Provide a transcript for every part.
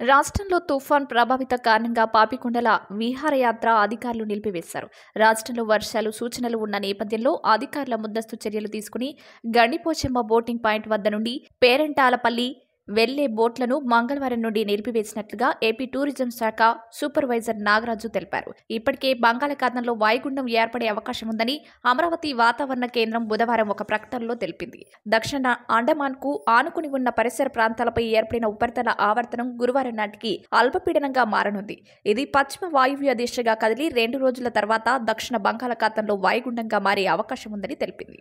రాష్ట్రంలో తుఫాన్ ప్రభావిత కారణంగా పాపికొండల విహారయాత్ర అధికారులు నిలిపివేశారు రాష్ట్రంలో వర్షాలు సూచనలు ఉన్న నేపథ్యంలో అధికారుల ముందస్తు చర్యలు తీసుకుని గండిపోచెమ్మ బోటింగ్ పాయింట్ వద్ద నుండి పేరంటాలపల్లి వెళ్లే బోట్లను మంగళవారం నుండి నిలిపివేసినట్లుగా ఏపీ టూరిజం శాఖ సూపర్వైజర్ నాగరాజు తెలిపారు ఇప్పటికే బంగాళాఖాతంలో వాయుగుండం ఏర్పడే అవకాశం ఉందని అమరావతి వాతావరణ కేంద్రం బుధవారం ఒక ప్రకటనలో తెలిపింది దక్షిణ అండమాన్ కు ఆనుకుని ఉన్న పరిసర ప్రాంతాలపై ఏర్పడిన ఉపరితల ఆవర్తనం గురువారం నాటికి అల్పపీడనంగా మారనుంది ఇది పశ్చిమ వాయువ్య దిశగా కదిలి రెండు రోజుల తర్వాత దక్షిణ బంగాళాఖాతంలో వాయుగుండంగా మారే అవకాశం ఉందని తెలిపింది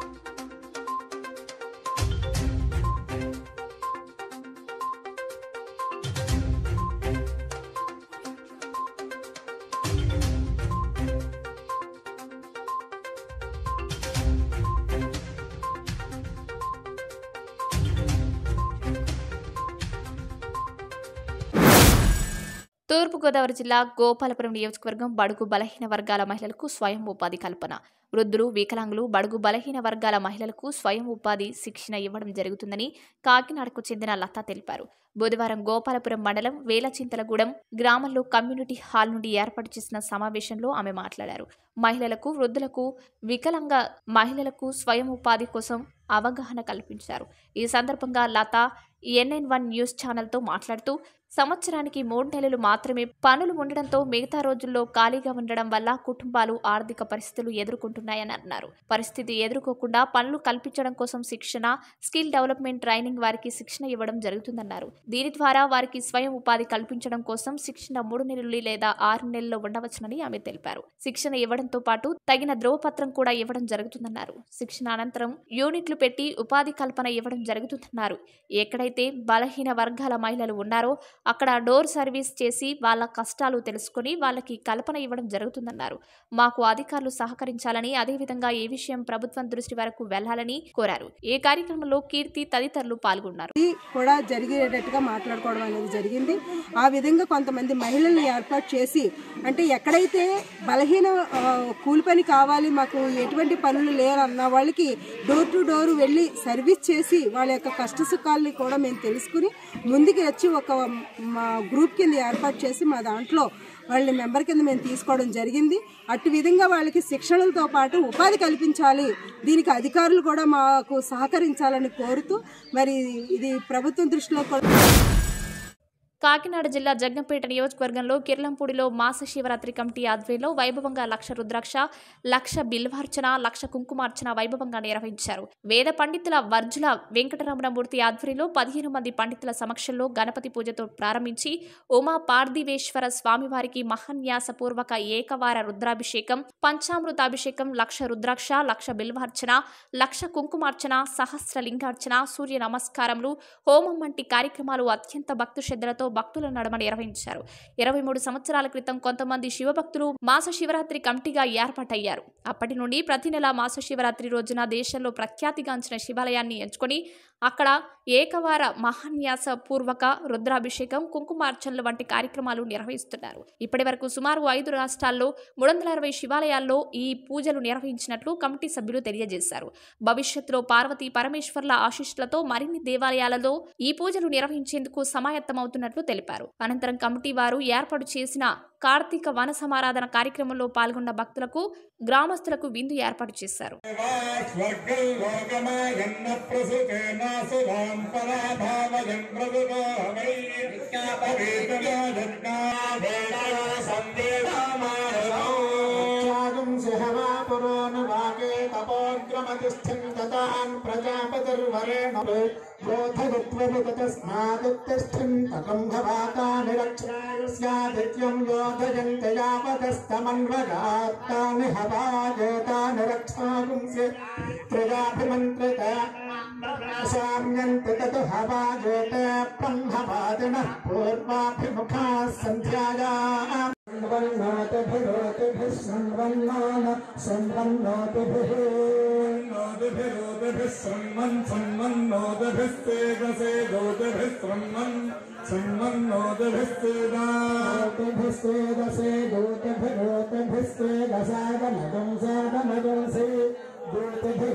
తూర్పుగోదావరి జిల్లా గోపాలపురం నియోజకవర్గం బడుగు బలహీన వర్గాల మహిళలకు స్వయం ఉపాధి కల్పన వృద్ధులు వికలాంగులు బడుగు బలహీన వర్గాల మహిళలకు స్వయం ఉపాధి శిక్షణ ఇవ్వడం జరుగుతుందని కాకినాడకు చెందిన లత తెలిపారు బుధవారం గోపాలపురం మండలం వేలచింతలగూడెం గ్రామంలో కమ్యూనిటీ హాల్ నుండి ఏర్పాటు చేసిన సమావేశంలో ఆమె మాట్లాడారు మహిళలకు వృద్ధులకు వికలాంగ మహిళలకు స్వయం ఉపాధి కోసం అవగాహన కల్పించారు ఈ సందర్భంగా లత ఎన్ఎన్ వన్ న్యూస్ ఛానల్తో మాట్లాడుతూ సంవత్సరానికి మూడు నెలలు మాత్రమే పనులు ఉండడంతో మిగతా రోజుల్లో ఖాళీగా ఉండడం వల్ల కుటుంబాలు ఆర్థిక పరిస్థితులు ఎదుర్కొంటున్నాయని అన్నారు పరిస్థితి ఎదుర్కోకుండా పనులు కల్పించడం కోసం శిక్షణ స్కిల్ డెవలప్మెంట్ ట్రైనింగ్ వారికి శిక్షణ ఇవ్వడం జరుగుతుందన్నారు దీని ద్వారా వారికి స్వయం ఉపాధి కల్పించడం కోసం శిక్షణ మూడు నెలలు లేదా ఆరు నెలల్లో ఉండవచ్చునని ఆమె తెలిపారు శిక్షణ ఇవ్వడంతో పాటు తగిన ధ్రువపత్రం కూడా ఇవ్వడం జరుగుతుందన్నారు శిక్షణ అనంతరం యూనిట్లు పెట్టి ఉపాధి కల్పన ఇవ్వడం జరుగుతుందన్నారు ఎక్కడైతే బలహీన వర్గాల మహిళలు ఉన్నారో అక్కడ డోర్ సర్వీస్ చేసి వాళ్ళ కష్టాలు తెలుసుకొని వాళ్ళకి కల్పన ఇవ్వడం జరుగుతుందన్నారు మాకు అధికారులు సహకరించాలని అదేవిధంగా ఈ విషయం ప్రభుత్వం దృష్టి వరకు వెళ్లాలని కోరారు ఈ కార్యక్రమంలో కీర్తి తదితరులు పాల్గొన్నారు ఇది కూడా జరిగేటట్టుగా మాట్లాడుకోవడం అనేది జరిగింది ఆ విధంగా కొంతమంది మహిళల్ని ఏర్పాటు చేసి అంటే ఎక్కడైతే బలహీన ఆ, కూలి పని కావాలి మాకు ఎటువంటి పనులు లేరన్న వాళ్ళకి డోర్ టు డోర్ వెళ్ళి సర్వీస్ చేసి వాళ్ళ యొక్క కష్ట సుఖాలని కూడా మేము తెలుసుకుని ముందుకు వచ్చి ఒక మా గ్రూప్ కింద ఏర్పాటు చేసి మా దాంట్లో వాళ్ళని మెంబర్ కింద మేము తీసుకోవడం జరిగింది అటు విధంగా వాళ్ళకి శిక్షణలతో పాటు ఉపాధి కల్పించాలి దీనికి అధికారులు కూడా మాకు సహకరించాలని కోరుతూ మరి ఇది ప్రభుత్వం దృష్టిలో కూడా కాకినాడ జిల్లా జగ్గంపేట నియోజకవర్గంలో కిర్లంపూడిలో మాస శివరాత్రి కమిటీ ఆధ్వర్యంలో వైభవంగా లక్ష రుద్రాక్ష లక్ష బిల్వార్చన లక్ష కుంకుమార్చన వైభవంగా నిర్వహించారు వేద పండితుల వర్జుల వెంకటరమణమూర్తి ఆధ్వర్యంలో పదిహేను మంది పండితుల సమక్షంలో గణపతి పూజతో ప్రారంభించి ఉమా పార్థివేశ్వర స్వామివారికి మహాన్యాసపూర్వక ఏకవార రుద్రాభిషేకం పంచామృతాభిషేకం లక్ష రుద్రాక్ష లక్ష బిల్వార్చన లక్ష కుంకుమార్చన సహస్ర లింగార్చన సూర్య నమస్కారములు హోమం వంటి కార్యక్రమాలు అత్యంత భక్తు శ్రద్ధలతో భక్తుల నడమ నిర్వహించారు ఇరవై మూడు సంవత్సరాల క్రితం కొంతమంది శివభక్తులు మాస శివరాత్రి కమిటీగా ఏర్పాటయ్యారు అప్పటి నుండి ప్రతి నెల మాస శివరాత్రి రోజున దేశంలో ప్రఖ్యాతిగాంచిన శివాలయాన్ని ఎంచుకొని అక్కడ ఏకవార మహాన్యాస పూర్వక రుద్రాభిషేకం కుంకుమార్చనలు వంటి కార్యక్రమాలు నిర్వహిస్తున్నారు ఇప్పటి వరకు సుమారు ఐదు రాష్ట్రాల్లో మూడు వందల అరవై శివాలయాల్లో ఈ పూజలు నిర్వహించినట్లు కమిటీ సభ్యులు తెలియజేశారు భవిష్యత్తులో పార్వతీ పరమేశ్వర్ల ఆశీస్సులతో మరిన్ని దేవాలయాలలో ఈ పూజలు నిర్వహించేందుకు సమాయత్తమవుతున్నట్లు తెలిపారు అనంతరం కమిటీ వారు ఏర్పాటు చేసిన కార్తీక వన సమారాధన కార్యక్రమంలో పాల్గొన్న భక్తులకు గ్రామస్తులకు విందు ఏర్పాటు చేశారు స్వర్గం లోకమాయన్న ప్రసుతేనాసురాం పరాభావయం ప్రభువై త్యాగం సహవా పురోనువాగే తపోగ్రమతిస్థిం తతాన్ ప్రజాపతిర్వరేణ యోధయత్వముతస్మాదుత్తిష్ఠిం తతం భవాతాని రక్షాయస్యాదిత్యం యోధయంత యావదస్తమన్వగాత్తాని హవాజేతాని రక్షాగుంసి త్రయాభిమంత్రిత సామ్యంతి తతు హవాజేత బ్రహ్మవాదినః పూర్వాభిముఖా సంధ్యాయా సంవన్నోతిభిరోతిభిः సంవన్నోన సంవన్నోతిభిः నోదిభిరోదిభిः సన్మన్ సన్మన్నోదిభిస్తేజసే గోదిభిः సన్మన్ సన్మన్నోదిభిస్తేజా ోతిభిస్తేదసే దూతిభిరోతిభిస్తేదసాదమగం సాదమగంసి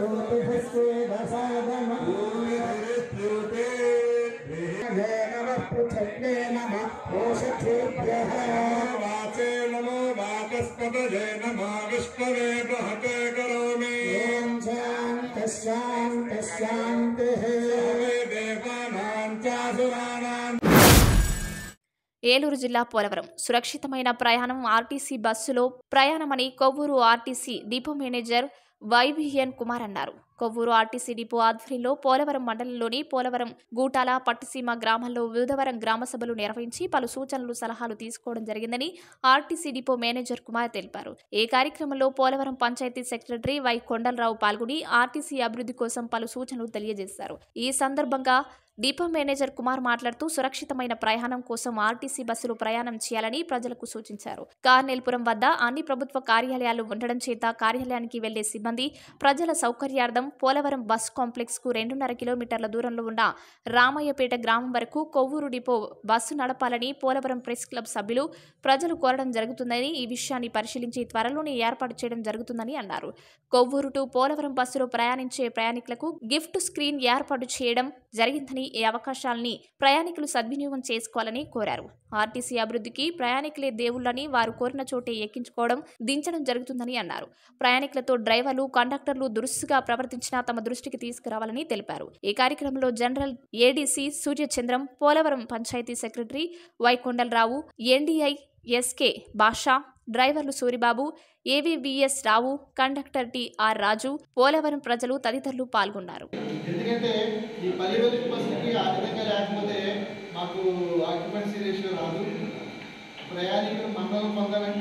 దూతిభిరోతిభిస్తేదసాదమ భూమిరిత్యుతే నమః पृथक्वे नमः ओषधेभ्यः वाचे नमो वाचस्पतये नमो विष्णवे बृहते करोमि ॐ शान्तः शान्तः शान्तिः सर्वे देवानां चासुराणां ఏలూరు జిల్లా పోలవరం సురక్షితమైన ప్రయాణం ఆర్టీసీ బస్సులో ప్రయాణమని Kovvur RTC depot manager YVN Kumar అన్నారు కొవ్వూరు ఆర్టీసీ డిపో ఆధ్వర్యంలో పోలవరం మండలంలోని పోలవరం గూటాల పట్టుసీమ గ్రామాల్లో వివిధవరం గ్రామ సభలు నిర్వహించి పలు సూచనలు సలహాలు తీసుకోవడం జరిగిందని ఆర్టీసీ డిపో మేనేజర్ కుమార్ తెలిపారు ఈ కార్యక్రమంలో పోలవరం పంచాయతీ సెక్రటరీ వై కొండలరావు పాల్గొని ఆర్టీసీ అభివృద్ధి కోసం పలు సూచనలు తెలియజేశారు ఈ సందర్భంగా డిపో మేనేజర్ కుమార్ మాట్లాడుతూ సురక్షితమైన ప్రయాణం కోసం ఆర్టీసీ బస్సులు ప్రయాణం చేయాలని ప్రజలకు సూచించారు కార్నెల్పురం వద్ద అన్ని ప్రభుత్వ కార్యాలయాలు ఉండడం చేత కార్యాలయానికి వెళ్లే సిబ్బంది ప్రజల సౌకర్యార్థం పోలవరం బస్ కాంప్లెక్స్ కు రెండున్నర కిలోమీటర్ల దూరంలో ఉన్న రామయ్యపేట గ్రామం వరకు కొవ్వూరు డిపో బస్సు నడపాలని పోలవరం ప్రెస్ క్లబ్ సభ్యులు ప్రజలు కోరడం జరుగుతుందని ఈ విషయాన్ని పరిశీలించి త్వరలోనే ఏర్పాటు చేయడం జరుగుతుందని అన్నారు కొవ్వూరు టు పోలవరం బస్సులో ప్రయాణించే ప్రయాణికులకు గిఫ్ట్ స్క్రీన్ ఏర్పాటు చేయడం జరిగిందని ఈ అవకాశాలని ప్రయాణికులు సద్వినియోగం చేసుకోవాలని కోరారు ఆర్టీసీ అభివృద్ధికి ప్రయాణికులే దేవుళ్ళని వారు కోరిన చోటే ఎక్కించుకోవడం దించడం జరుగుతుందని అన్నారు ప్రయాణికులతో డ్రైవర్లు కండక్టర్లు దురుసుగా ప్రవర్తించినా తమ దృష్టికి తీసుకురావాలని తెలిపారు ఈ కార్యక్రమంలో general ADC Suryachandram Polavaram panchayat secretary Y Kondalarao NDI SK Basha డ్రైవర్లు Suribabu AVVS Rao conductor TR Raju Polavaram ప్రజలు తదితరులు పాల్గొన్నారు ఎందుకంటే ఈ పది రోజుల బస్సుకి ఆ విధంగా లేకపోతే మాకు ఆక్యుపెన్సీ రేషియో రాదు ప్రయాణికులు మండలం పొందాలంటే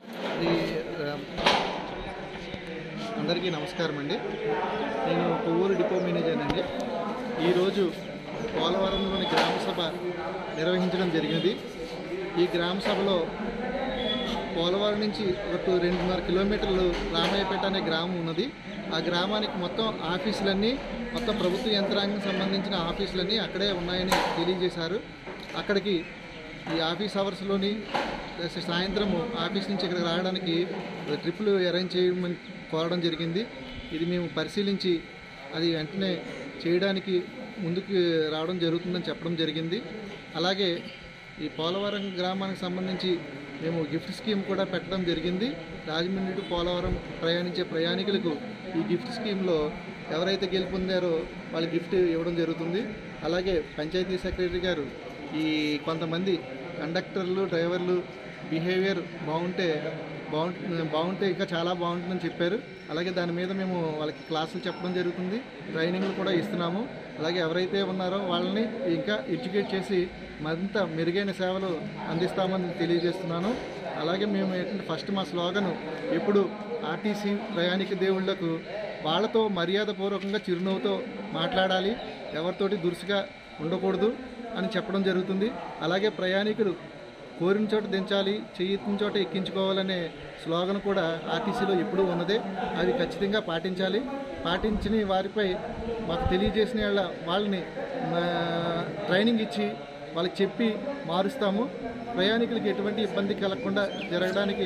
అందరికీ నమస్కారం అండి నేను కొవ్వూరు డిపో మేనేజర్ అండి ఈరోజు పోలవరంలోని గ్రామ సభ నిర్వహించడం జరిగింది ఈ గ్రామ సభలో పోలవరం నుంచి ఒక రెండున్నర కిలోమీటర్లు రామయ్యపేట అనే గ్రామం ఉన్నది ఆ గ్రామానికి మొత్తం ఆఫీసులన్నీ మొత్తం ప్రభుత్వ యంత్రాంగం సంబంధించిన ఆఫీసులన్నీ అక్కడే ఉన్నాయని తెలియజేశారు అక్కడికి ఈ ఆఫీస్ అవర్స్లోని సాయంత్రము ఆఫీస్ నుంచి ఇక్కడికి రావడానికి ట్రిప్పులు అరేంజ్ చేయమని కోరడం జరిగింది ఇది మేము పరిశీలించి అది వెంటనే చేయడానికి ముందుకు రావడం జరుగుతుందని చెప్పడం జరిగింది అలాగే ఈ పోలవరం గ్రామానికి సంబంధించి మేము గిఫ్ట్ స్కీమ్ కూడా పెట్టడం జరిగింది రాజమండ్రి టు పోలవరం ప్రయాణించే ప్రయాణికులకు ఈ గిఫ్ట్ స్కీమ్లో ఎవరైతే గెలుపొందారో వాళ్ళ గిఫ్ట్ ఇవ్వడం జరుగుతుంది అలాగే పంచాయతీ సెక్రటరీ గారు ఈ కొంతమంది కండక్టర్లు డ్రైవర్లు బిహేవియర్ బాగుంటే బాగుంటు బాగుంటే ఇంకా చాలా బాగుంటుందని చెప్పారు అలాగే దాని మీద మేము వాళ్ళకి క్లాసులు చెప్పడం జరుగుతుంది ట్రైనింగ్లు కూడా ఇస్తున్నాము అలాగే ఎవరైతే ఉన్నారో వాళ్ళని ఇంకా ఎడ్యుకేట్ చేసి మరింత మెరుగైన సేవలు అందిస్తామని తెలియజేస్తున్నాను అలాగే మేము ఏంటంటే ఫస్ట్ మా స్లోగను ఎప్పుడు ఆర్టీసీ ప్రయాణిక దేవుళ్లకు వాళ్ళతో మర్యాదపూర్వకంగా చిరునవ్వుతో మాట్లాడాలి ఎవరితోటి దురుసుగా ఉండకూడదు అని చెప్పడం జరుగుతుంది అలాగే ప్రయాణికులు కోరిన చోట దించాలి చెయ్యిన చోట ఎక్కించుకోవాలనే స్లోగన్ కూడా ఆర్టీసీలో ఎప్పుడూ ఉన్నదే అవి ఖచ్చితంగా పాటించాలి పాటించిన వారిపై మాకు తెలియజేసిన వాళ్ళ వాళ్ళని మా, ట్రైనింగ్ ఇచ్చి వాళ్ళకి చెప్పి మారుస్తాము ప్రయాణికులకి ఎటువంటి ఇబ్బంది కలగకుండా జరగడానికి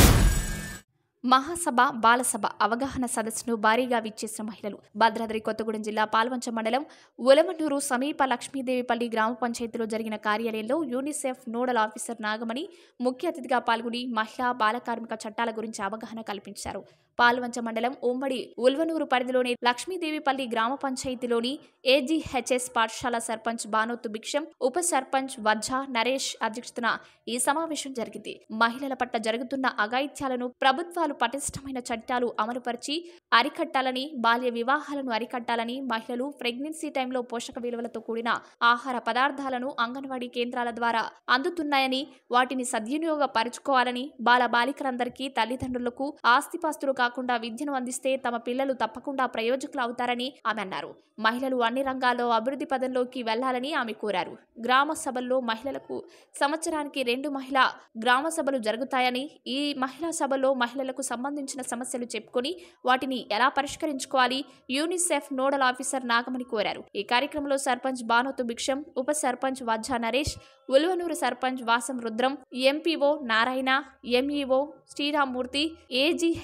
మహాసభ బాలసభ అవగాహన సదస్సును భారీగా విచ్చేసిన మహిళలు భద్రాద్రి కొత్తగూడెం జిల్లా పాల్వంచ మండలం ఉలమనూరు సమీప లక్ష్మీదేవిపల్లి గ్రామ పంచాయతీలో జరిగిన కార్యాలయంలో యూనిసెఫ్ నోడల్ ఆఫీసర్ నాగమణి ముఖ్య అతిథిగా పాల్గొని మహిళా బాల కార్మిక చట్టాల గురించి అవగాహన కల్పించారు పాల్వంచ మండలం ఉమ్మడి ఉల్వనూరు పరిధిలోని లక్ష్మీదేవిపల్లి గ్రామ పంచాయతీలోని ఏజీహెచ్ఎస్ పాఠశాల సర్పంచ్ బానోత్తు భిక్షం ఉప సర్పంచ్ వజ్జ నరేష్ అధ్యక్షతన ఈ సమావేశం జరిగింది మహిళల పట్ల జరుగుతున్న అఘాయిత్యాలను ప్రభుత్వాలు పటిష్టమైన చట్టాలు అమలుపరిచి అరికట్టాలని బాల్య వివాహాలను అరికట్టాలని మహిళలు ప్రెగ్నెన్సీ టైంలో పోషక విలువలతో కూడిన ఆహార పదార్థాలను అంగన్వాడీ కేంద్రాల ద్వారా అందుతున్నాయని వాటిని సద్వినియోగపరుచుకోవాలని బాల బాలికలందరికీ తల్లిదండ్రులకు ఆస్తిపాస్తులు కాకుండా విద్యను అందిస్తే తమ పిల్లలు తప్పకుండా ప్రయోజకులు అవుతారని ఆమె అన్నారు మహిళలు అన్ని రంగాల్లో అభివృద్ధి పదంలోకి వెళ్లాలని ఆమె కోరారు గ్రామ సభల్లో మహిళలకు సంవత్సరానికి రెండు మహిళా గ్రామ సభలు జరుగుతాయని ఈ మహిళా సభలో మహిళలకు సంబంధించిన సమస్యలు చెప్పుకొని వాటిని ఎలా పరిష్కరించుకోవాలి యూనిసెఫ్ నోడల్ ఆఫీసర్ నాగమణి కోరారు ఈ కార్యక్రమంలో సర్పంచ్ బానోతు భిక్షం ఉప sarpanch Vajja Naresh Ulvanur sarpanch Vasam Rudram MPO Narayana MEO Sriramamurthy AGHS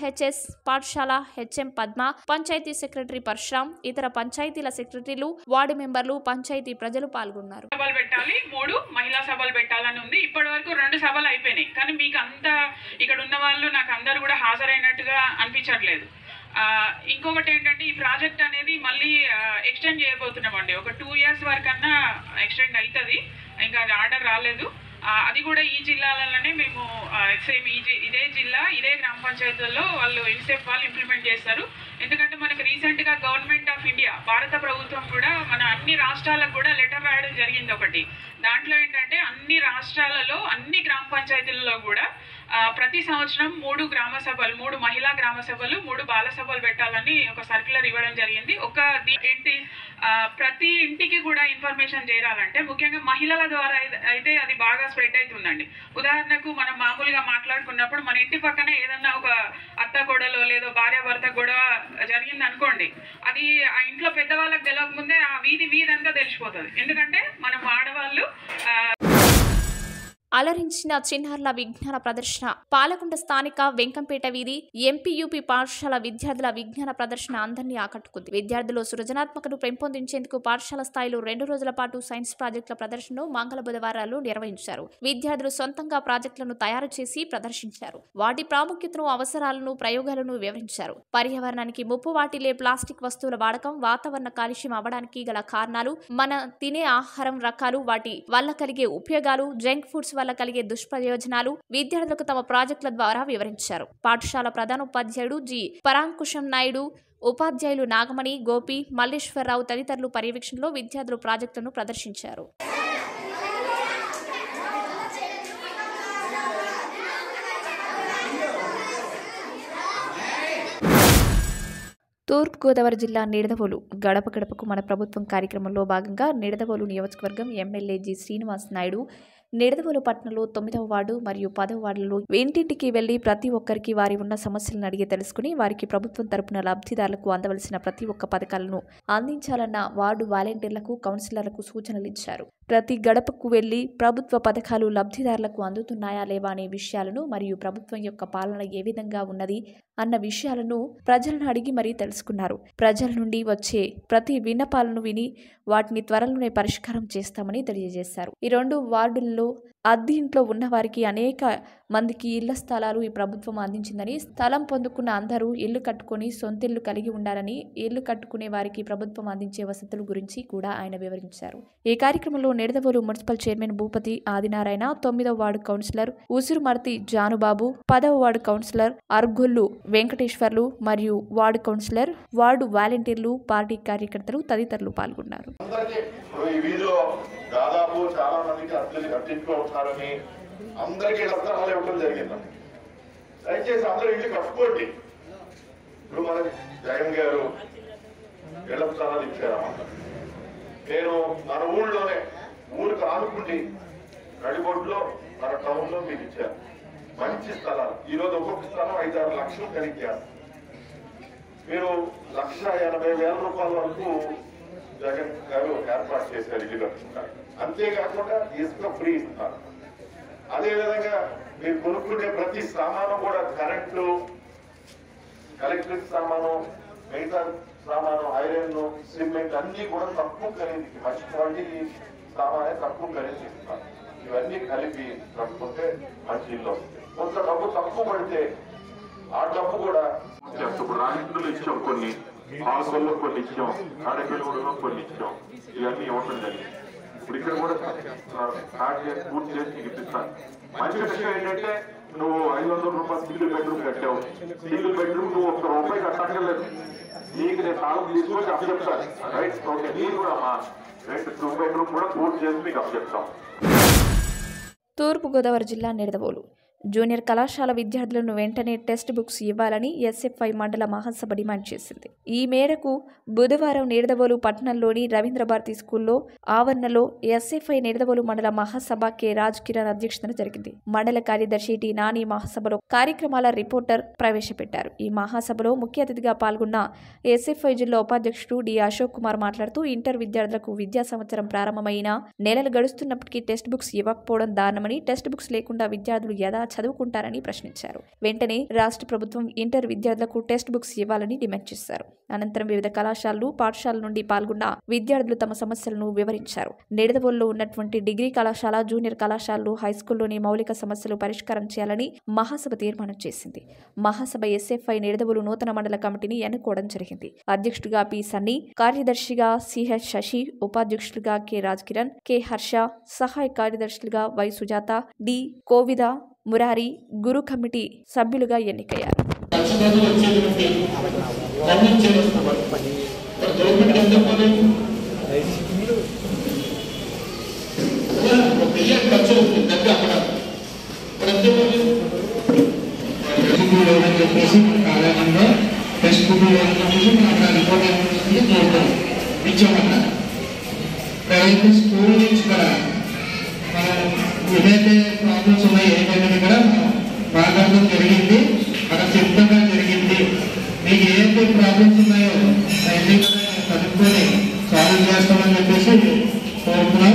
పాఠశాల హెచ్ఎం పద్మ పంచాయతీ సెక్రటరీ పరశురాం ఇతర పంచాయతీల సెక్రటరీలు వార్డు మెంబర్లు పంచాయతీ ప్రజలు పాల్గొన్నారు సభలు పెట్టాలి మూడు మహిళా సభలు పెట్టాలని ఉంది ఇప్పటి వరకు రెండు సభలు అయిపోయినాయి కానీ మీకు అంత ఇక్కడ ఉన్న వాళ్ళు నాకు అందరు కూడా హాజరైనట్టుగా అనిపించట్లేదు ఆ, ఇంకొకటి ఏంటంటే ఈ ప్రాజెక్ట్ అనేది మళ్ళీ ఎక్స్టెండ్ చేయబోతున్నామండి ఒక టూ ఇయర్స్ వరకు అన్నా ఎక్స్టెండ్ అవుతుంది ఇంకా ఆర్డర్ రాలేదు ఆ, అది కూడా ఈ జిల్లాలలోనే మేము సేమ్ ఈ జి- ఇదే జిల్లా ఇదే గ్రామ పంచాయతీల్లో వాళ్ళు ఇన్సెప్ వాళ్ళు ఇంప్లిమెంట్ చేస్తారు ఎందుకంటే మనకు రీసెంట్గా గవర్నమెంట్ ఆఫ్ ఇండియా భారత ప్రభుత్వం కూడా మన అన్ని రాష్ట్రాలకు కూడా లెటర్ రాయడం జరిగింది ఒకటి దాంట్లో ఏంటంటే అన్ని రాష్ట్రాలలో అన్ని గ్రామ పంచాయతీలలో కూడా ఆ, ప్రతి సంవత్సరం మూడు గ్రామ సభలు మూడు మహిళా గ్రామ సభలు మూడు బాల సభలు పెట్టాలని ఒక సర్క్యులర్ ఇవ్వడం జరిగింది ఒక ది- ఏంటి ఆ, ప్రతి ఇంటికి కూడా ఇన్ఫర్మేషన్ చేరాలంటే ముఖ్యంగా మహిళల ద్వారా అయితే- అయితే అది బాగా స్ప్రెడ్ అవుతుందండి ఉదాహరణకు మనం మామూలుగా మాట్లాడుకున్నప్పుడు మన ఇంటి పక్కనే ఏదన్నా ఒక అత్త గొడవలో లేదో భార్య భర్త గొడవ జరిగింది అనుకోండి అది ఆ ఇంట్లో పెద్దవాళ్ళకి తెలియక ముందే ఆ వీధి వీధంతా తెలిసిపోతుంది ఎందుకంటే మనం ఆడవాళ్ళు ఆ, అలరించిన చిన్నారుల విజ్ఞాన ప్రదర్శన పాలకొండ స్థానిక వెంకంపేట వీధి ఎంపీయూపీ పాఠశాల విద్యార్థుల విజ్ఞాన ప్రదర్శన అందరినీ ఆకట్టుకుంది విద్యార్థులు సృజనాత్మకను పెంపొందించేందుకు పాఠశాల స్థాయిలో రెండు రోజుల పాటు సైన్స్ ప్రాజెక్టుల ప్రదర్శనను మంగళ బుధవారాలు నిర్వహించారు విద్యార్థులు సొంతంగా ప్రాజెక్టులను తయారు చేసి ప్రదర్శించారు వాటి ప్రాముఖ్యతను అవసరాలను ప్రయోగాలను వివరించారు పర్యావరణానికి ముప్పు వాటిల్లే ప్లాస్టిక్ వస్తువుల వాడకం వాతావరణ కాలుష్యం అవ్వడానికి గల కారణాలు మన తినే ఆహారం రకాలు వాటి వల్ల కలిగే ఉపయోగాలు జంక్ ఫుడ్స్ వల్ల కలిగే దుష్ప్రయోజనాలు విద్యార్థులకు తమ ప్రాజెక్టుల ద్వారా వివరించారు పాఠశాల ప్రధాన ఉపాధ్యాయుడు జి పరాంకుశం నాయుడు ఉపాధ్యాయులు నాగమణి గోపి మల్లేశ్వరరావు తదితరులు పర్యవేక్షణలో విద్యార్థులు ప్రాజెక్టులను ప్రదర్శించారు తూర్పుగోదావరి జిల్లా నిడదవోలు గడప గడపకు మన ప్రభుత్వం కార్యక్రమంలో భాగంగా నిడదవోలు నియోజకవర్గం ఎమ్మెల్యే జి శ్రీనివాస్ నాయుడు నిడదవోలు పట్టణంలో తొమ్మిదవ వార్డు మరియు పదవ వార్డులలో ఇంటింటికి వెళ్లి ప్రతి ఒక్కరికి వారి ఉన్న సమస్యలను అడిగి తెలుసుకుని వారికి ప్రభుత్వం తరపున లబ్ధిదారులకు అందవలసిన ప్రతి ఒక్క పథకాలను అందించాలన్న వార్డు వాలంటీర్లకు కౌన్సిలర్లకు సూచనలు ఇచ్చారు ప్రతి గడపకు వెళ్లి ప్రభుత్వ పథకాలు లబ్ధిదారులకు అందుతున్నాయా లేవా అనే విషయాలను మరియు ప్రభుత్వం యొక్క పాలన ఏ విధంగా ఉన్నది అన్న విషయాలను ప్రజలను అడిగి మరీ తెలుసుకున్నారు ప్రజల నుండి వచ్చే ప్రతి విన్నపాలను విని వాటిని త్వరలోనే పరిష్కారం చేస్తామని తెలియజేశారు ఈ రెండు వార్డుల్లో అద్దె ఇంట్లో ఉన్న వారికి అనేక మందికి ఇళ్ల స్థలాలు ఈ ప్రభుత్వం అందించిందని స్థలం పొందుకున్న అందరూ ఇల్లు కట్టుకొని సొంతిల్లు కలిగి ఉండాలని ఇల్లు కట్టుకునే వారికి ప్రభుత్వం అందించే వసతుల గురించి కూడా ఆయన వివరించారు ఈ కార్యక్రమంలో నిడదవోలు మున్సిపల్ చైర్మన్ భూపతి ఆదినారాయణ తొమ్మిదవ వార్డు కౌన్సిలర్ ఉసురుమర్తి జానుబాబు పదవ వార్డు కౌన్సిలర్ అర్గొల్లు వెంకటేశ్వర్లు మరియు వార్డు కౌన్సిలర్ వార్డు వాలంటీర్లు పార్టీ కార్యకర్తలు తదితరులు పాల్గొన్నారు అందరికీ ఇప్పుడు ఈ వీధిలో దాదాపు చాలా మందికి అద్దెలు కట్టించుకో ఉంటున్నారని అందరికీ ఇళ్ల స్థలాలు ఇవ్వడం జరిగిందండి దయచేసి అందరూ ఇల్లు కట్టుకోండి ఇప్పుడు మన జగన్ గారు ఇళ్ల స్థలాలు ఇచ్చారన్నమాట నేను మన ఊళ్ళోనే ఊరికి ఆనుకుండి నడిబొడ్లో మన టౌన్ లో మీకు ఇచ్చాను మంచి స్థలాలు ఈ రోజు ఒక్కొక్క స్థలం ఐదారు లక్షలు కలిగారు మీరు లక్ష ఎనభై వేల రూపాయల వరకు జగన్ గారు ఏర్పాటు చేశారు ఇల్లు కట్టుకుంటారు అంతేకాకుండా ఇసుక ఫ్రీ ఇస్తున్నారు అదేవిధంగా మీరు కొనుక్కునే ప్రతి సామాను కూడా కరెంటు ఎలక్ట్రిక్ సామాను మిగతా సామాను ఐరన్ సిమెంట్ అన్ని కూడా తక్కువ ఖరీదుకి మంచి క్వాలిటీ సామానే తక్కువ ఖరీదు ఇస్తున్నారు ఇవన్నీ కలిపి కట్టుకుంటే మంచి ఇల్లు వస్తుంది కొంత డబ్బు తక్కువ పడితే ఆ డబ్బు కూడా ఇప్పుడు రాజకీయాలు ఇచ్చాం కొన్ని హాస్టల్లో కొన్ని ఇచ్చాం ఆడపిల్లలో కొన్ని ఇచ్చాం ఇవన్నీ ఇవ్వటం జరిగింది ఇప్పుడు ఇక్కడ కూడా స్టార్ట్ చేసి పూర్తి చేసి నీకు ఇప్పిస్తాను మంచి విషయం ఏంటంటే నువ్వు ఐదు వందల రూపాయలు సింగిల్ బెడ్రూమ్ కట్టావు సింగిల్ బెడ్రూమ్ నువ్వు ఒక్క రూపాయి కట్టక్కర్లేదు నీకు నేను తాళం తీసుకొని అప్పచెప్తాను రైట్ ఓకే నీకు కూడా మా రైట్ టూ బెడ్రూమ్ కూడా పూర్తి చేసి మీకు అప్పచెప్తాం తూర్పుగోదావరి జిల్లా నిడదవోలు జూనియర్ కళాశాల విద్యార్థులను వెంటనే టెక్స్ట్ బుక్స్ ఇవ్వాలని ఎస్ఎఫ్ఐ మండల మహాసభ డిమాండ్ చేసింది ఈ మేరకు బుధవారం నిడదవోలు పట్టణంలోని రవీంద్ర భారతి స్కూల్లో ఆవరణలో ఎస్ఎఫ్ఐ నిడదవోలు మండల మహాసభ కె రాజ్ కిరణ్ అధ్యక్షతన జరిగింది మండల కార్యదర్శి టి నాని మహాసభలో కార్యక్రమాల రిపోర్టర్ ప్రవేశపెట్టారు ఈ మహాసభలో ముఖ్య అతిథిగా పాల్గొన్న ఎస్ఎఫ్ఐ జిల్లా ఉపాధ్యక్షుడు డి అశోక్ కుమార్ మాట్లాడుతూ ఇంటర్ విద్యార్థులకు విద్యా సంవత్సరం ప్రారంభమైన నెలలు గడుస్తున్నప్పటికీ టెక్స్ట్ బుక్స్ ఇవ్వకపోవడం దారుణమని టెక్స్ట్ బుక్స్ లేకుండా విద్యార్థులు యథా చదువుకుంటారని ప్రశ్నించారు వెంటనే రాష్ట్ర ప్రభుత్వం ఇంటర్ విద్యార్థులకు టెక్స్ట్ బుక్స్ ఇవ్వాలని డిమాండ్ చేశారు అనంతరం వివిధ కళాశాలలు పాఠశాలల నుండి పాల్గొన్న విద్యార్థులు తమ సమస్యలను వివరించారు నిడదవోలులో ఉన్నటువంటి డిగ్రీ కళాశాల జూనియర్ కళాశాలలు హైస్కూల్లోని మౌలిక సమస్యలు పరిష్కారం చేయాలని మహాసభ తీర్మానం చేసింది మహాసభ ఎస్ఎఫ్ఐ నిడదవోలు నూతన మండల కమిటీని ఎన్నుకోవడం జరిగింది అధ్యక్షుడిగా పి సన్నీ కార్యదర్శిగా సిహెచ్ శశి ఉపాధ్యక్షులుగా కె రాజ్ కిరణ్ కె హర్ష సహాయ కార్యదర్శులుగా Y Sujatha D Kovida Murari Guru committee సభ్యులుగా ఎన్నికయ్యారు అని చెప్పేసి కార్యాలయంలో టెస్ట్ బుక్ చెప్పేసి అక్కడ రిపోర్ట్ ఏమైంది చూడటం ఇచ్చామన్నారు ప్రైవేట్ స్కూల్ నుంచి కూడా మనం ఏదైతే ప్రాబ్లమ్స్ ఉన్నాయో ఏదైతే కూడా మాట్లాడడం జరిగింది అక్కడ చెప్తాగా జరిగింది మీకు ఏదైతే ప్రాబ్లమ్స్ ఉన్నాయో అవన్నీ కూడా మేము కనుక్కొని సాల్వ్ చేస్తామని చెప్పేసి కోరుతున్నాం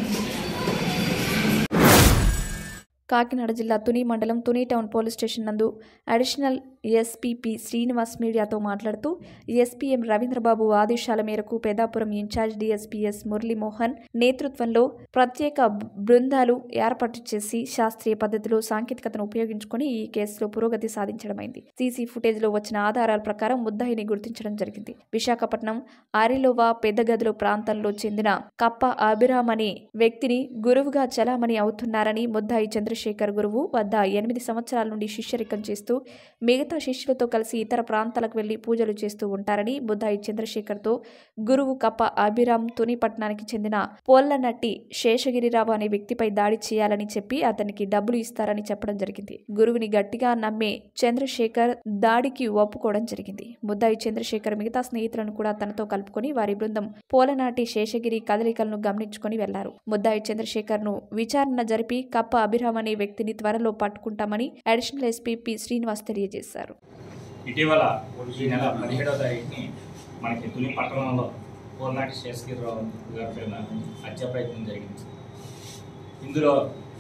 కాకినాడ జిల్లా తుని మండలం తుని టౌన్ పోలీస్ స్టేషన్ నందు అడిషనల్ ఎస్పీపీ శ్రీనివాస్ మీడియాతో మాట్లాడుతూ ఎస్పీఎం రవీంద్రబాబు ఆదేశాల మేరకు పెదాపురం ఇన్ఛార్జ్ డిఎస్పీఎస్ మురళీమోహన్ నేతృత్వంలో ప్రత్యేక బృందాలు ఏర్పాటు చేసి శాస్త్రీయ పద్ధతిలో సాంకేతికతను ఉపయోగించుకొని ఈ కేసులో పురోగతి సాధించడమైంది సీసీ ఫుటేజ్లో వచ్చిన ఆధారాల ప్రకారం ముద్దాయిని గుర్తించడం జరిగింది విశాఖపట్నం ఆరిలోవా పెద్దగదిలో ప్రాంతంలో చెందిన కప్ప అభిరామ్ అనే వ్యక్తిని గురువుగా చలామణి అవుతున్నారని ముద్దాయి చంద్రశేఖర్ గురువు వద్ద ఎనిమిది సంవత్సరాల నుండి శిష్యరికం చేస్తూ మిగతా శిష్యులతో కలిసి ఇతర ప్రాంతాలకు వెళ్లి పూజలు చేస్తూ ఉంటారని ముద్దాయి చంద్రశేఖర్తో గురువు కప్ప అభిరామ్ తుని పట్టణానికి చెందిన పోల్లనట్టి శేషగిరిరావు అనే వ్యక్తిపై దాడి చేయాలని చెప్పి అతనికి డబ్బులు ఇస్తారని చెప్పడం జరిగింది గురువుని గట్టిగా నమ్మే చంద్రశేఖర్ దాడికి ఒప్పుకోవడం జరిగింది ముద్దాయి చంద్రశేఖర్ మిగతా స్నేహితులను కూడా తనతో కలుపుకొని వారి బృందం పోలనాటి శేషగిరి కదలికలను గమనించుకొని వెళ్లారు ముద్దాయి చంద్రశేఖర్ ను విచారణ జరిపి కప్ప అభిరామ్ అనే వ్యక్తిని త్వరలో పట్టుకుంటామని అడిషనల్ ఎస్పీ పి శ్రీనివాస్ తెలియజేశారు ఇటీవల ఈ నెల పదిహేడవ తారీఖుని మనకి తుని పట్టణంలో కోర్నాటి శేషగిరిరావు గారి పైన హత్య ప్రయత్నం జరిగింది ఇందులో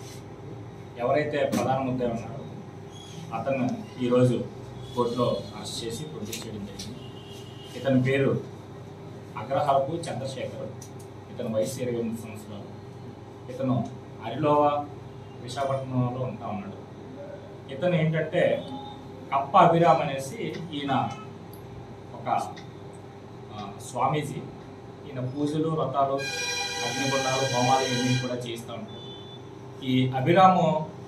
ఎవరైతే ప్రధాన ముద్ద ఉన్నారో అతను ఈరోజు కోర్టులో అరెస్ట్ చేసి ప్రొడ్యూస్ చేయడం జరిగింది ఇతని పేరు అగ్రహారపు చంద్రశేఖర్ ఇతను వయసు ఇరవై ఎనిమిది సంవత్సరాలు ఇతను అరిలోవా విశాఖపట్నంలో ఉంటా ఉన్నాడు ఇతను ఏంటంటే కప్ప అభిరామ్ అనేసి ఈయన ఒక ఆ, స్వామీజీ ఈయన పూజలు వ్రతాలు అగ్నిగుండాలు హోమాలు ఇవన్నీ కూడా చేస్తూ ఉంటాడు ఈ అభిరాము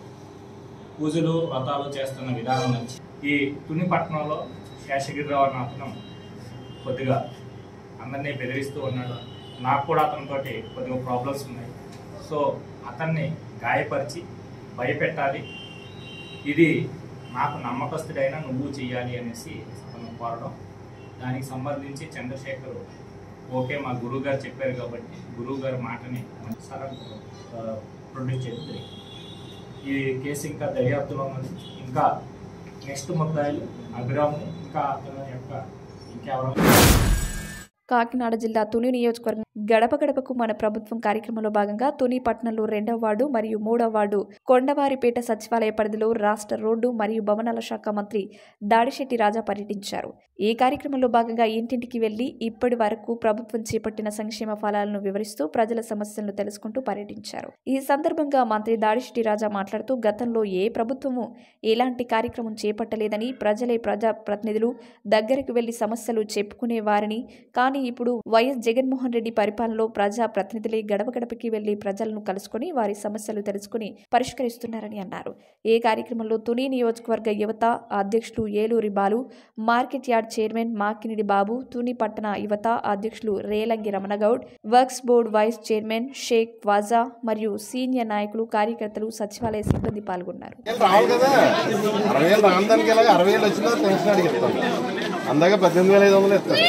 పూజలు వ్రతాలు చేస్తున్న విధానం నుంచి ఈ తుని పట్టణంలో శేషగిరిరావు అన్న అతను కొద్దిగా అందరినీ బెదిరిస్తూ ఉన్నాడు నాకు కూడా అతనితోటి కొద్దిగా ప్రాబ్లమ్స్ ఉన్నాయి సో అతన్ని గాయపరిచి భయపెట్టాలి ఇది నాకు నమ్మకస్తుడైన నువ్వు చెయ్యాలి అనేసి అతను కోరడం దానికి సంబంధించి చంద్రశేఖర్ ఓకే మా గురువు గారు చెప్పారు కాబట్టి గురువు గారి మాటని మనసారం ప్రొడ్యూస్ చేయడం జరిగింది. ఈ కేసు ఇంకా దర్యాప్తులో ఉన్నది ఇంకా నెక్స్ట్ ముద్దాయిలు అభిరాముని ఇంకా అతని యొక్క ఇంకెవరో కాకినాడ జిల్లా తుని నియోజకవర్గం గడప గడపకు మన ప్రభుత్వం కార్యక్రమంలో భాగంగా తుని పట్టణంలో రెండవ వార్డు మరియు మూడవ వార్డు కొండవారిపేట సచివాలయ పరిధిలో రాష్ట్ర రోడ్డు మరియు భవనాల శాఖ మంత్రి దాడిశెట్టి రాజా పర్యటించారు ఈ కార్యక్రమంలో భాగంగా ఇంటింటికి వెళ్లి ఇప్పటి వరకు ప్రభుత్వం చేపట్టిన సంక్షేమ ఫలాలను వివరిస్తూ ప్రజల సమస్యలను తెలుసుకుంటూ పర్యటించారు ఈ సందర్భంగా మంత్రి దాడిశెట్టి రాజా మాట్లాడుతూ గతంలో ఏ ప్రభుత్వము ఎలాంటి కార్యక్రమం చేపట్టలేదని ప్రజలే ప్రజా ప్రతినిధులు దగ్గరకు వెళ్లి సమస్యలు చెప్పుకునేవారని కానీ ఇప్పుడు వైఎస్ జగన్మోహన్ రెడ్డి పరిపాలనలో ప్రజా ప్రతినిధులే గడప గడపకి వెళ్లి ప్రజలను కలుసుకుని వారి సమస్యలు తెలుసుకుని పరిష్కరిస్తున్నారని అన్నారు ఈ కార్యక్రమంలో తుని నియోజకవర్గ యువత అధ్యక్షులు Eluri Balu market yard chairman Makinidi Babu Tuni పట్టణ యువత అధ్యక్షులు Relangi Ramanagoud works board vice chairman Sheikh Vaja మరియు సీనియర్ నాయకులు కార్యకర్తలు సచివాలయ సిబ్బంది పాల్గొన్నారు రావాలి కదా అరవై వేలు రామదానికి ఇలాగ అరవై వేలు వచ్చిందో పెన్షన్ అడిగిస్తాం అందాక పద్దెనిమిది వేల ఐదు వందలు ఇస్తారు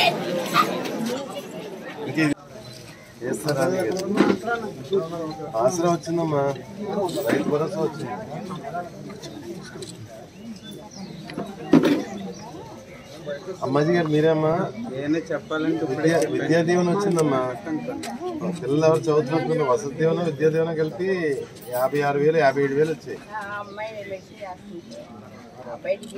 ఇంక ఇది- చేస్తారా ఆసరా వచ్చిందమ్మా రైతు భరోసా వచ్చింది అమ్మాజీ గారు మీరేమ్మా ఏమైనా చెప్పాలంటే విద్యా విద్యా దీవెన వచ్చిందమ్మా పిల్లలు ఎవరు చదువుతున్నట్టు వసతి దీవెన విద్యా దీవెన కలిపి యాభై ఆరు వేలు యాభై ఏడు వేలు వచ్చాయి అమ్మాయి వెళ్ళేసి చేస్తుంది బయటికి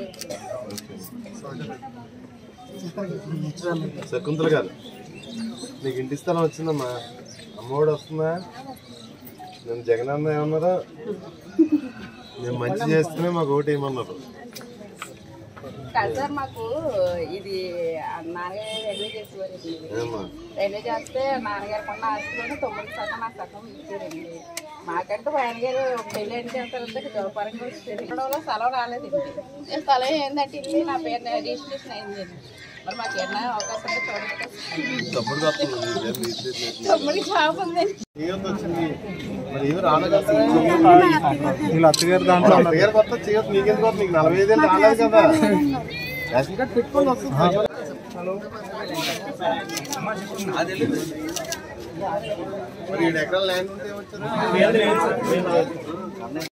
శకుంతల గారు నీకు ఇంటి స్థలం వచ్చిందమ్మా అమ్మఒడి వస్తుందా నేను జగన్ అన్న ఏమన్నారా నేను మంచి చేస్తేనే మాకు ఓటు వేయమన్నారు కాదు సార్ మాకు ఇది నాన్నగారు రైల్వే చేసేవారండి ఏమ్మా రైల్వే చేస్తే నాన్నగారు కొన్న ఆస్తిలోనే తొమ్మిది శాతం నా సగం ఇచ్చారండి మాకంటూ ఆయన గారు పెళ్ళి అయిన తర్వాత జోపారంగా వచ్చేది ఇక్కడంలో స్థలం రాలేదండి ఈ స్థలం ఏంటంటే ఇల్లు నా పేరు రిజిస్ట్రేషన్ అయింది మరి మాకు ఏమైనా అవకాశం ఉంటే చూడండి తమ్ముడు వస్తుంది ఇదేం మీ చేతిలో లేదు. తమ్ముడికి జాబ్ ఉంది చేయొద్దు వచ్చింది మరి ఏమి రానగలుగుతా వీళ్ళ అత్తగారు దాంట్లో ఉన్నారు. పేరు కొత్త చేయొద్దు నీకెందుకు వస్తుంది? నీకు నలభై ఐదు ఏళ్ళు రాలేదు కదా రేషన్ కార్డు పెట్టుకొని వస్తుంది మరి ఏడు ఎకరాల ల్యాండ్ ఉంటే ఏమొచ్చారు